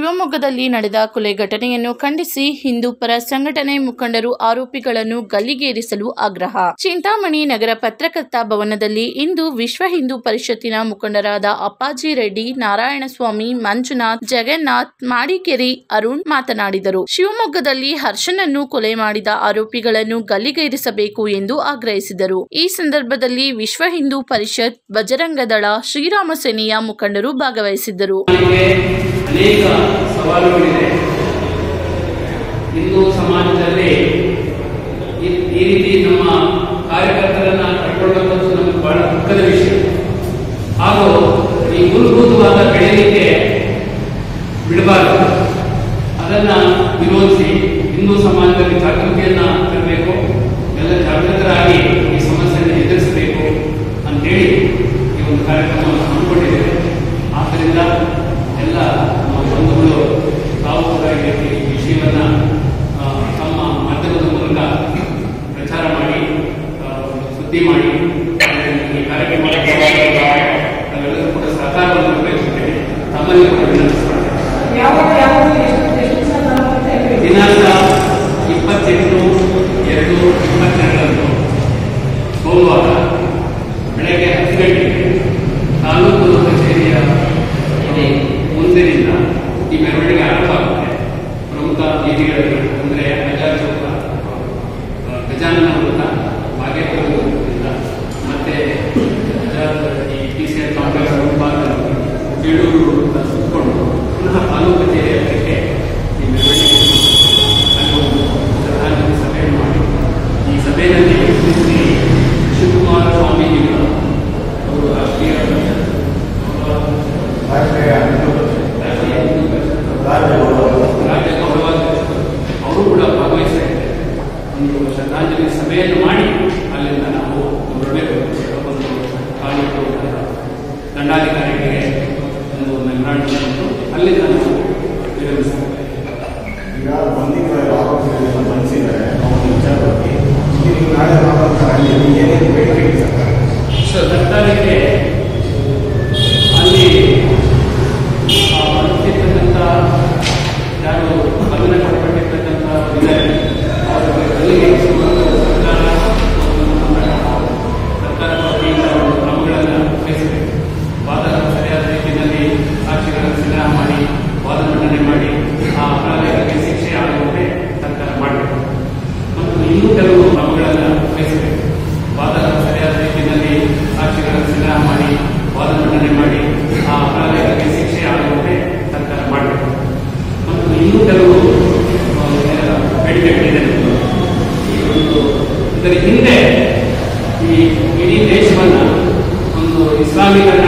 ಶಿವಮೊಗ್ಗದಲ್ಲಿ ನಡೆದ ಕೊಲೆ ಘಟನೆಯನ್ನು ಖಂಡಿಸಿ ಹಿಂದೂ ಪರ ಸಂಘಟನೆ ಮುಖಂಡರು ಆರೋಪಿಗಳನ್ನು ಗಲ್ಲಿಗೇರಿಸಲು ಆಗ್ರಹ ಚಿಂತಾಮಣಿ ನಗರ ಪತ್ರಕರ್ತ ಭವನದಲ್ಲಿ ಇಂದು ವಿಶ್ವ ಹಿಂದೂ ಪರಿಷತ್ತಿನ ಮುಖಂಡರಾದ ಅಪ್ಪಾಜಿ ರೆಡ್ಡಿ ನಾರಾಯಣಸ್ವಾಮಿ ಮಂಜುನಾಥ್ ಜಗನ್ನಾಥ್ ಮಾಡಿಕೆರೆ ಅರುಣ್ ಮಾತನಾಡಿದರು ಶಿವಮೊಗ್ಗದಲ್ಲಿ ಹರ್ಷನನ್ನು ಕೊಲೆ ಮಾಡಿದ ಆರೋಪಿಗಳನ್ನು ಗಲ್ಲಿಗೇರಿಸಬೇಕು ಎಂದು ಆಗ್ರಹಿಸಿದರು ಈ ಸಂದರ್ಭದಲ್ಲಿ ವಿಶ್ವ ಹಿಂದೂ ಪರಿಷತ್ ಬಜರಂಗದಳ ಶ್ರೀರಾಮ ಸೇನೆಯ ಮುಖಂಡರು ಭಾಗವಹಿಸಿದ್ದರು ನಮಗೆ ಅನೇಕ ಸವಾಲುಗಳಿದೆ ಹಿಂದೂ ಸಮಾಜದಲ್ಲಿ ಈ ಈ ರೀತಿ ನಮ್ಮ ಕಾರ್ಯಕರ್ತರನ್ನ ಕಳ್ಕೊಳ್ಳುವಂಥದ್ದು ನಮಗೆ ಬಹಳ ದುಃಖದ ವಿಷಯ ಹಾಗೂ ಈ ಮೂಲಭೂತವಾದ ಬೆಳೆಯಲಿಕ್ಕೆ ಬಿಡಬಾರದು ಅದನ್ನ ವಿರೋಧಿಸಿ ಹಿಂದೂ ಸಮಾಜದಲ್ಲಿ ಜಾಗೃತಿಯನ್ನ ತರಬೇಕು ಎಲ್ಲ ಜಾಗೃತರಾಗಿ ಈ ಸಮಸ್ಯೆಯನ್ನು ಎದುರಿಸಬೇಕು ಅಂತೇಳಿ ಈ ಒಂದು ಕಾರ್ಯಕ್ರಮವನ್ನು ಹಮ್ಮಿಕೊಂಡಿದ್ದೇವೆ ಆದ್ದರಿಂದ ಎಲ್ಲ ನಮ್ಮ ಬಂಧುಗಳು ತಾವು ಕೂಡ ಈ ರೀತಿ ಈ ವಿಷಯವನ್ನ ಆ, ತಮ್ಮ ಮಾಧ್ಯಮದ ಮೂಲಕ ಪ್ರಚಾರ ಮಾಡಿ ಆ, ಒಂದು ಸುದ್ದಿ ಮಾಡಿ ಈ ಕಾರ್ಯಕ್ರಮ ನಾವೆಲ್ಲರೂ ಕೂಡ ಸಹಕಾರವನ್ನು ಬಯಸುತ್ತೇವೆ ತಮ್ಮಲ್ಲಿ ಕೂಡ ವಿನಂತಿಸ್ತಾರೆ ಯಾವಾಗ ಯಾವಾಗ ಎಷ್ಟು ಎಷ್ಟು ದಿವಸ ಅಂತ ಹೇಳಿ ದಿನಾಂಕ ಇಪ್ಪತ್ತೆಂಟು ಎರಡು ಇಪ್ಪತ್ತೆರಡರಂದು ಸೋಮವಾರ ಬೆಳಗ್ಗೆ ಹತ್ತು ಗಂಟೆಗೆ ತಾಲೂಕು ಕಚೇರಿಯ ಮುಂದಿನಿಂದ ಈ ಮೆರವಣಿಗೆ ಆರಂಭ ಆಗುತ್ತೆ ಪ್ರಮುಖ ಬೀದಿಗಳಲ್ಲಿ ಅಂದರೆ ಬಜಾರ್ ಚೌಕ ಆ, ಗಜಾನನ ವೃತ್ತ ಬಾಗೇಪುರ ವೃತ್ತದಿಂದ ಮತ್ತೆ ಬಜಾರ್ ಈ ಪಿ ಸಿ ಎಲ್ ಕಾಂಪ್ಲೆಕ್ಸ್ ಮುಂಭಾಗದಲ್ಲಿ ಬೇಳೂರು ವೃತ್ತ ಸುತ್ತಕೊಂಡು ಪುನಃ ತಾಲೂಕು ಕಚೇರಿ ಹತ್ತಿರಕ್ಕೆ ಈ ಮೆರವಣಿಗೆ ಅಲ್ಲಿ ಒಂದು ಶ್ರದ್ಧಾಂಜಲಿ ಸಭೆಯನ್ನು ಮಾಡಿ ಈ ಸಭೆಯಲ್ಲಿ ಶ್ರೀ ಶಿವಕುಮಾರ ಸ್ವಾಮೀಜಿಗಳು ಅವರು ರಾಷ್ಟ್ರೀಯ ಪರಿಷತ್, ರಾಷ್ಟ್ರೀಯ ಹಿಂದೂ ಪರಿಷತ್, ರಾಜ್ಯ ಗೌರವಾಧ್ಯಕ್ಷರು ಅವರು ಕೂಡ ಭಾಗವಹಿಸ್ತಾ ಇದ್ದಾರೆ ಒಂದು ಶ್ರದ್ಧಾಂಜಲಿ ಸಭೆಯನ್ನು ಮಾಡಿ ಅಲ್ಲಿಂದ ನಾವು ಹೊರಡಬೇಕು ಒಂದು ಕಾಲೇಜು ದಂಡಾಧಿಕಾರಿಗೆ ಒಂದು ಮೆಮೊರಾಂಡಮ್ ಕೊಟ್ಟು ಅಲ್ಲಿಂದ ನಾವು ವಿರಮಿಸ್ತೇವೆ ಈಗ ಬಂದಿರೋ ಆರೋಪಗಳೆಲ್ಲ ಬಂಧಿಸಿದ್ದಾರೆ ಅವರ ವಿಚಾರವಾಗಿ ನೀವು ನಾಳೆ ಮಾಡ್ತಾರೆ ಏನೇನು ಬೇಡಿಕೆ ಇಡ್ತಾರೆ ಸರ್ಕಾರಕ್ಕೆ ಅಲ್ಲಿ ಆ, ಬರ್ತಿರ್ತಕ್ಕಂಥ ಯಾರು ಬಂಧನ ಕೊಟ್ಟಪಟ್ಟಿರ್ತಕ್ಕಂಥ ಇದ್ದಾರೆ ಅವರಿಗೆ ಗಲ್ಲಿಗೇರಿಸುವಂಥ ಸರ್ಕಾರ ಸರ್ಕಾರ ವತಿಯಿಂದ ಒಂದು ಕ್ರಮಗಳನ್ನು ವಹಿಸಬೇಕು ವಾದ ಸರಿಯಾದ ರೀತಿಯಲ್ಲಿ ಸಾಕ್ಷಿಗಳನ್ನು ಸಂಗ್ರಹ ಮಾಡಿ ವಾದ ಮಂಡನೆ ಮಾಡಿ ಆ ಅಪರಾಧಿಗಳಿಗೆ ಶಿಕ್ಷೆ ಆಗುವಂತೆ ಸರ್ಕಾರ ಮಾಡಬೇಕು ಮತ್ತು ಇನ್ನೂ ಕೆಲವು ಕ್ರಮಗಳನ್ನು ವಹಿಸಬೇಕು ವಾದ ಸರಿಯಾದ ರೀತಿಯಲ್ಲಿ ಸಾಕ್ಷಿಗಳನ್ನು ಸಂಗ್ರಹ ಮಾಡಿ ವಾದ ಮಂಡನೆ ಮಾಡಿ ಆ ಅಪರಾಧಿಗಳಿಗೆ ಶಿಕ್ಷೆ ಆಗುವಂತೆ ಸರ್ಕಾರ ಮಾಡಬೇಕು ಮತ್ತು ಇನ್ನೂ ಕೆಲವು ಆ, ಬೇಡಿಕೆಗಳಿದೆ ಈ ಒಂದು ಇದರ ಹಿಂದೆ ಈ ಇಡೀ ದೇಶವನ್ನ ಒಂದು ಇಸ್ಲಾಮೀಕರಣ